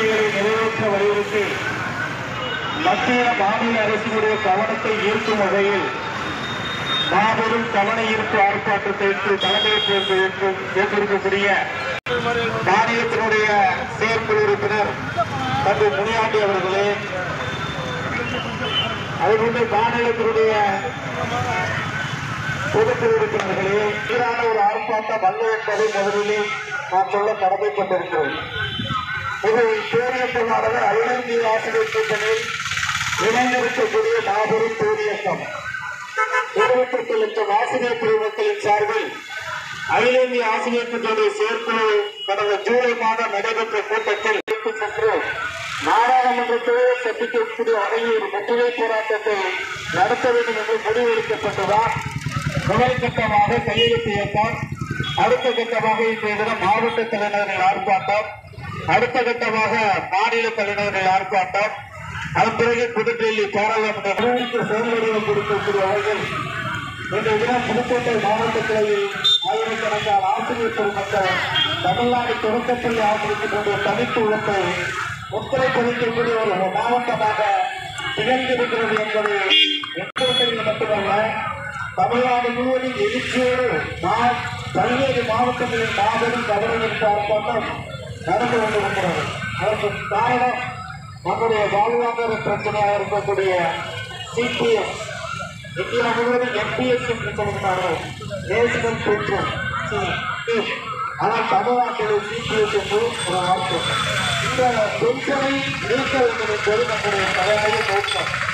கோரிக்கைகளை நிறைவேற்ற வலியுறுத்தி மத்திய மாநில அரசினுடைய கவனத்தை ஈர்க்கும் வகையில் மாபெரும் கவன ஈர்ப்பு ஆர்ப்பாட்டத்திற்கு தலைமையேற்று ஏற்றிருக்கக்கூடிய மாநிலத்தினுடைய செயற்குழு உறுப்பினர் தந்தை முனியாண்டி அவர்களே அதுபோன்று மாநிலத்தினுடைய பொதுக்குழு உறுப்பினர்களே சீரான ஒரு ஆர்ப்பாட்டம் அல்ல என்பதை முதலிலே நான் சொல்ல கடமைப்பட்டிருக்கிறோம் இது பேரியக்க நாடக அகில இந்திய ஆசிரியர் கூட்டணி இணைந்திருக்கக்கூடிய மாபெரும் பேரியக்கம் இருபத்தெட்டு லட்சம் ஆசிரியர் குழுமக்களின் சார்பில் அகில இந்திய ஆசிரியர் கூட்டணி செயற்குழு கடந்த ஜூலை மாதம் நடைபெற்ற கூட்டத்தில் எடுத்துச் சென்று நாடாளுமன்றத்திலே சந்திக்கக்கூடிய வகையில் ஒரு முற்றுகை போராட்டத்தை நடத்த வேண்டும் என்று முடிவெடுக்கப்பட்டதால் முதல் கட்டமாக கையெழுத்து இயக்கம் அடுத்த கட்டமாக இன்றைய தினம் மாவட்ட தலைநகரில் ஆர்ப்பாட்டம் அடுத்த கட்டமாக மாநில தலைநகரில் ஆர்ப்பாட்டம் அதன் பிறகு புதுடெல்லி பாராளுமன்ற அறிவிப்பு செயல்வடிவம் கொடுக்கக்கூடிய வகையில் இன்றைய தினம் புதுக்கோட்டை மாவட்ட கிளையில் ஆயிரக்கணக்கான ஆசிரியர் பெருமக்கள் தமிழ்நாடு தொடக்கப்பள்ளி ஆசிரியர்களுடைய தனித்துவத்தை முத்திரை பதிக்கக்கூடிய ஒரு மாவட்டமாக திகழ்ந்திருக்கிறது என்பது எந்தவற்றில் மட்டுமல்ல தமிழ்நாடு முழுவதும் எழுச்சியோடு மா- பல்வேறு மாவட்டங்களில் மாபெரும் கவர்மெண்ட் ஆர்ப்பாட்டம் நடந்து கொண்டிருக்கிறது அதற்கு காரணம் நம்முடைய வாழ்வாதார பிரச்சனையாக இருக்கக்கூடிய சிபிஎஸ் இந்தியா முழுவதும் என்பிஎஸ் என்று சொல்கிறார்கள் நேஷனல் பென்ஷன் ஆனால் தமிழ்நாட்டில் சிபிஎஸ் என்று ஒரு வார்த்தை இந்த பென்ஷனை நீக்க வேண்டும் என்பது நம்முடைய தலையாய நோக்கம்